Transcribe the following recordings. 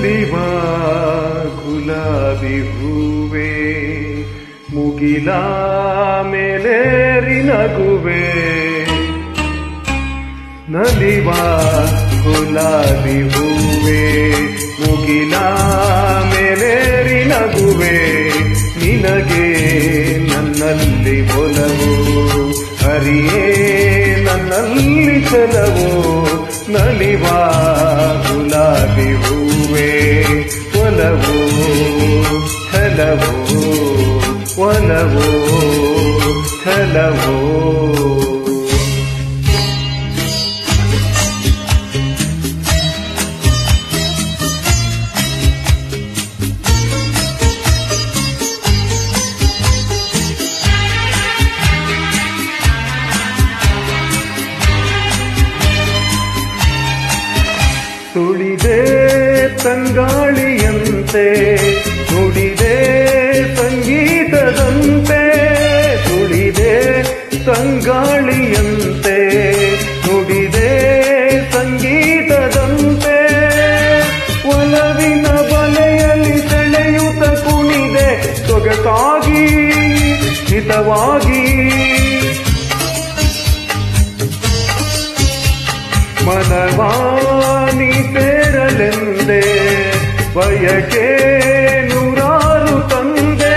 ನಲಿವ ಗುಲಾಬಿ ಹೂವೆ ಮುಗಿಲ ಮೇಲೇರಿ ನಗುವೆ ನಲಿವ ಗುಲಾಬಿ ಹೂವೆ ಮುಗಿಲ ಮೇಲೇರಿ ನಗುವೆ ನಿನಗೆ ನನ್ನಲ್ಲಿ ಒಲವು ಹರಿಯೇ ನನ್ನಲ್ಲಿ ಚಲವು ನಲಿವ ಗುಲಾಬಿ ಹೂವೆ ಒಲವು ಛಲವು ಒಲವು ಛಲವು ತುಳಿದೆ ತಂಗಾಳಿಯಂತೆ ನುಡಿದೆ ಸಂಗೀತದಂತೆ ತುಳಿದೆ ತಂಗಾಳಿಯಂತೆ ನುಡಿದೆ ಸಂಗೀತದಂತೆ ಒಲವಿನ ಬಲೆಯಲ್ಲಿ ಸೆಳೆಯುತ್ತ ಕುಣಿದೆ ಸೊಗಸಾಗಿ ಹಿತವಾಗಿ ಮನವಾನಿ ಸೇರಲೆಂದೆ ಬಯಕೆ ನೂರಾರು ತಂದೆ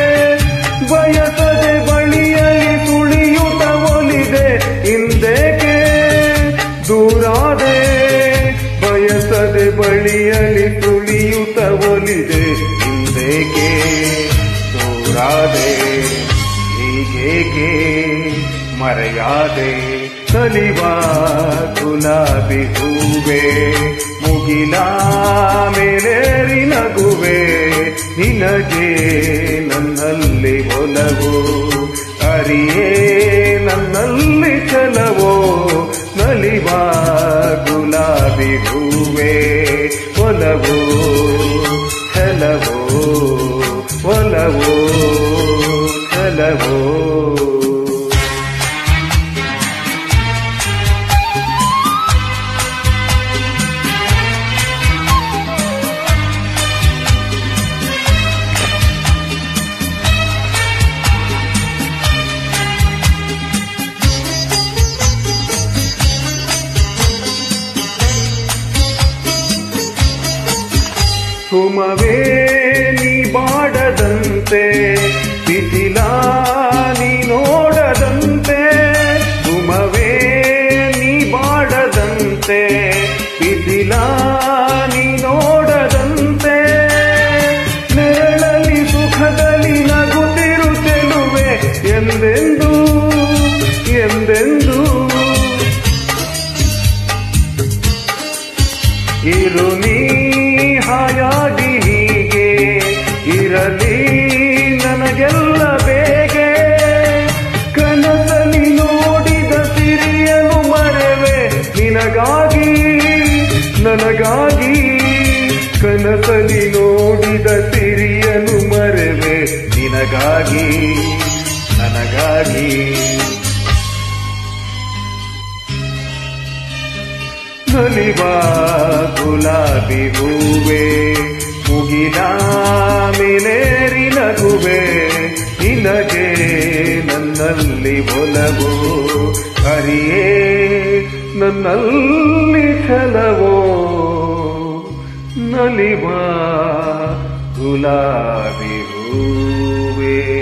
ಬಯಸದೆ ಬಳಿಯಲ್ಲಿ ತುಳಿಯುತ್ತ ಒಲಿದೆ ಹಿಂದೇಕೆ ದೂರಾದೆ ಬಯಸದೆ ಬಳಿಯಲ್ಲಿ ತುಳಿಯುತ್ತ ಒಲಿದೆ ಹಿಂದೇಕೆ ದೂರಾದೆ ಹೀಗೇಕೆ ಮರೆಯಾದೆ ಕಲಿವ ಗುಲಾಬಿ ಹೂವೆ ಮುಗಿಲ ಮೇಲೇರಿ ನಗುವೆ ನಿನಗೆ ನನ್ನಲ್ಲಿ ಒಲವು ಅರಿಯೇ ನನ್ನಲ್ಲಿ ಚಲವೋ ನಲಿವ ಗುಲಾಬಿ ಹೂವೆ ಒಲವು ಛಲವೋ ಒಲವೋ ಛಲವೋ ಸುಮವೇ ನೀ ಬಾಡದಂತೆ ಬಿಸಿಲ ನೀ ನೋಡದಂತೆ ಸುಮವೇ ನೀ ಬಾಡದಂತೆ ಬಿಸಿಲ ನೀ ನೋಡದಂತೆ ನೆರಳಲ್ಲಿ ಸುಖದಲ್ಲಿ ನಗುತ್ತಿರುತ್ತೇಳುವೆ ಎಂದೆಂದು ಎಂದೆಂದು ಇರು ನೀ ಹಾಯಾಗಿ ಹೀಗೆ ಇರಲಿ ನನಗೆಲ್ಲ ಬೇಗೆ ಕನಸಲಿ ನೋಡಿದ ಸಿರಿಯನು ಮರೆವೆ ನಿನಗಾಗಿ ನನಗಾಗಿ ಕನಸಲಿ ನೋಡಿದ ಸಿರಿಯನು ಮರೆವೆ ನಿನಗಾಗಿ ನನಗಾಗಿ ನಲಿವ ಗುಲಾಬಿ ಹೂವೆ ಮುಗಿಲ ಮೇಲೇರಿ ನಗುವೆ ನಿನಗೆ ನನ್ನಲ್ಲಿ ಒಲವು ಹರಿಯೇ ನನ್ನಲ್ಲಿ ಛಲವೋ ನಲಿವ ಗುಲಾಬಿ ಹೂವೇ